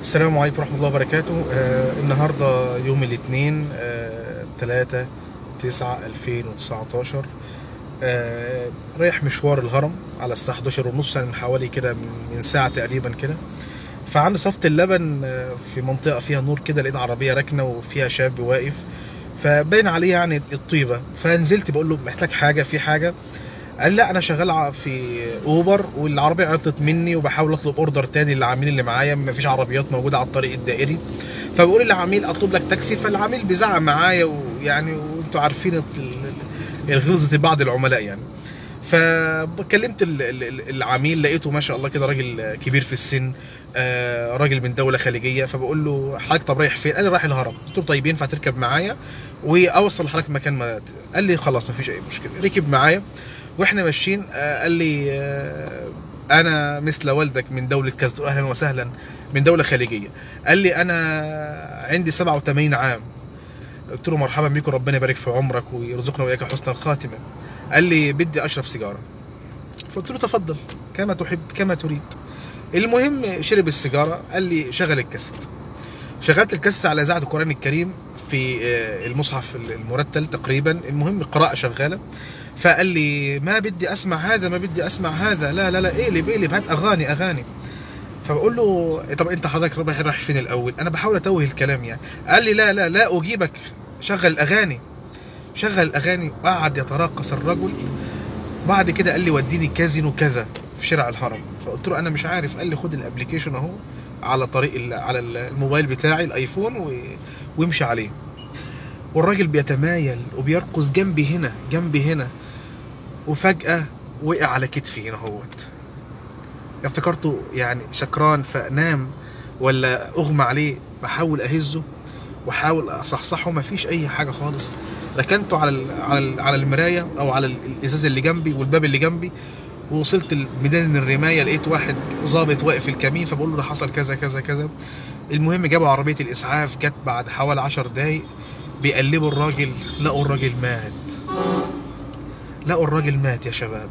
السلام عليكم ورحمة الله وبركاته آه النهاردة يوم الاثنين آه 3 9 2019 آه رايح مشوار الهرم على الساعة 11 ونص يعني من حوالي كده من, من ساعة تقريبا كده فعند صفة اللبن آه في منطقة فيها نور كده لقيت عربية راكنة وفيها شاب واقف فباين عليه يعني الطيبة فنزلت بقول له محتاج حاجة في حاجة قال لا انا شغال ع- في اوبر والعربيه عطلت مني وبحاول اطلب اوردر تاني للعميل اللي معايا مفيش عربيات موجوده على الطريق الدائري فبقول للعميل اطلب لك تاكسي فالعميل بيزعق معايا ويعني وانتوا عارفين ال- ال- الغلظه بعض العملاء يعني فكلمت ال- ال- ال- العميل لقيته ما شاء الله كده راجل كبير في السن آه، راجل من دوله خليجيه فبقول له حضرتك طب رايح فين؟ قال لي رايح الهرم قلت له طيب ينفع تركب معايا واوصل لحضرتك مكان ما ت- قال لي خلاص مفيش اي مشكله ركب معايا واحنا ماشيين آه، قال لي آه، انا مثل والدك من دوله كذا قلت له اهلا وسهلا من دوله خليجيه قال لي انا عندي 87 عام قلت له مرحبا بيكم ربنا يبارك في عمرك ويرزقنا واياك حسن الخاتمه قال لي بدي اشرب سيجاره فقلت له تفضل كما تحب كما تريد المهم شرب السيجاره قال لي شغل الكاسيت شغلت الكاسيت على اذاعه القران الكريم في آه، المصحف المرتل تقريبا المهم قراءه شغاله فقال لي ما بدي اسمع هذا ما بدي اسمع هذا لا لا لا اقلب اقلب هات اغاني اغاني فبقول له طب انت حضرتك رايح رايح فين الاول انا بحاول اتوه الكلام يعني قال لي لا لا لا اجيبك شغل الاغاني شغل الاغاني وقعد يتراقص الرجل بعد كده قال لي وديني كازينو كذا في شارع الهرم فقلت له انا مش عارف قال لي خد الابلكيشن اهو على طريق ال- على الموبايل بتاعي الايفون و... وامشي عليه والراجل بيتمايل وبيرقص جنبي هنا جنبي هنا وفجأة وقع على كتفي هنا هوت افتكرته يعني شكران فنام ولا اغمى عليه بحاول اهزه واحاول اصحصحه مفيش اي حاجه خالص ركنته على ال على ال على المرايه او على ال- الازاز اللي جنبي والباب اللي جنبي ووصلت ميدان الرمايه لقيت واحد ظابط واقف في الكمين فبقول له ده حصل كذا كذا كذا المهم جابوا عربيه الاسعاف جت بعد حوالي عشر دقايق بيقلبوا الراجل لقوا الراجل مات لقوا الراجل مات يا شباب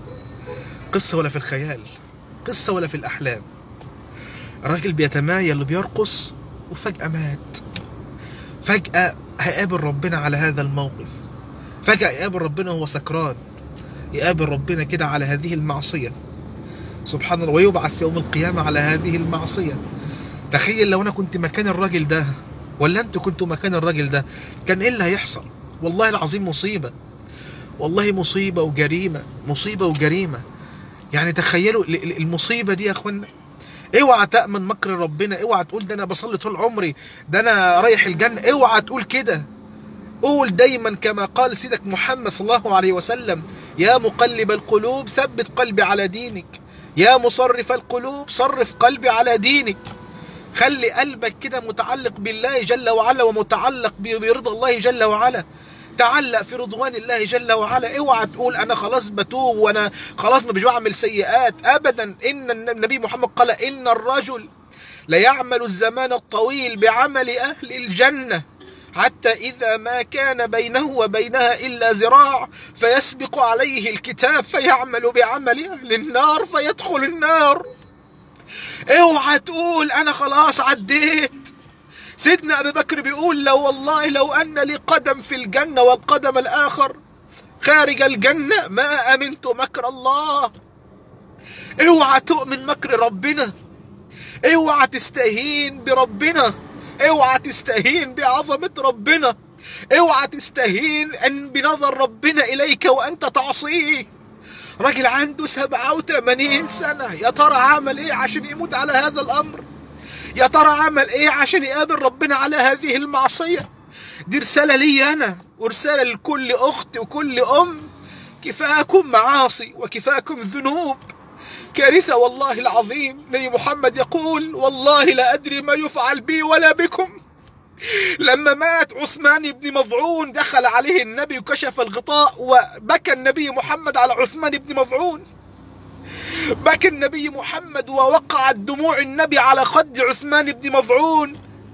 قصه ولا في الخيال قصه ولا في الاحلام الراجل بيتمايل وبيرقص وفجاه مات فجاه هيقابل ربنا على هذا الموقف فجاه يقابل ربنا وهو سكران يقابل ربنا كده على هذه المعصيه سبحان الله ويبعث يوم القيامه على هذه المعصيه تخيل لو انا كنت مكان الراجل ده ولا انتوا كنتوا مكان الراجل ده كان ايه اللي هيحصل والله العظيم مصيبه والله مصيبه وجريمه مصيبه وجريمه يعني تخيلوا ال- ال- المصيبه دي يا اخوانا اوعى تامن مكر ربنا اوعى تقول ده انا بصلي طول عمري ده انا رايح الجنه اوعى تقول كده قول دايما كما قال سيدك محمد صلى الله عليه وسلم يا مقلب القلوب ثبت قلبي على دينك يا مصرف القلوب صرف قلبي على دينك خلي قلبك كده متعلق بالله جل وعلا ومتعلق ب- برضا الله جل وعلا تعلق في رضوان الله جل وعلا اوعى تقول انا خلاص بتوب وانا خلاص مش بعمل سيئات ابدا ان النبي محمد قال ان الرجل ليعمل الزمان الطويل بعمل اهل الجنه حتى إذا ما كان بينه وبينها إلا ذراع فيسبق عليه الكتاب فيعمل بعمل أهل النار فيدخل النار اوعى تقول انا خلاص عديت سيدنا ابي بكر بيقول لو والله لو ان لي قدم في الجنه والقدم الاخر خارج الجنه ما امنت مكر الله اوعى تؤمن مكر ربنا اوعى تستهين بربنا اوعى تستهين بعظمه ربنا اوعى تستهين ان بنظر ربنا اليك وانت تعصيه راجل عنده سبعة وثمانين سنة يا ترى عمل ايه عشان يموت على هذا الامر يا ترى عمل ايه عشان يقابل ربنا على هذه المعصية دي رسالة لي انا ورسالة لكل اخت وكل ام كفاكم معاصي وكفاكم ذنوب كارثة والله العظيم نبي محمد يقول والله لا أدري ما يفعل بي ولا بكم لما مات عثمان بن مظعون دخل عليه النبي وكشف الغطاء وبكى النبي محمد على عثمان بن مظعون بكى النبي محمد ووقعت دموع النبي على خد عثمان بن مظعون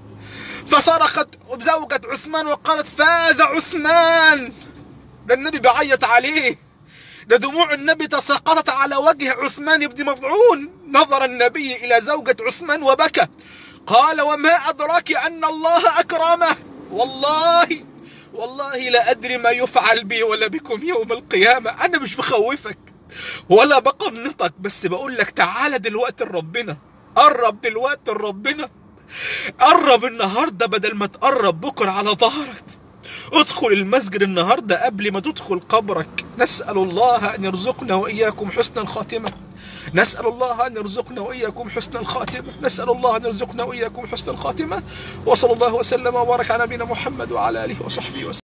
فصرخت زوجة عثمان وقالت فاذا عثمان ده النبي بيعيط عليه ده دموع النبي تساقطت على وجه عثمان بن مظعون نظر النبي إلى زوجة عثمان وبكى قال وما أدراك أن الله أكرمه والله والله لا أدري ما يفعل بي ولا بكم يوم القيامة أنا مش بخوفك ولا بقنطك بس بقول لك تعالى دلوقتي لربنا قرب دلوقتي لربنا قرب النهارده بدل ما تقرب بكره على ظهرك ادخل المسجد النهارده قبل ما تدخل قبرك نسأل الله أن يرزقنا وإياكم حسن الخاتمة نسأل الله أن يرزقنا وإياكم حسن الخاتمة نسأل الله أن يرزقنا وإياكم حسن الخاتمة وصلى الله وسلم وبارك على نبينا محمد وعلى آله وصحبه وسلم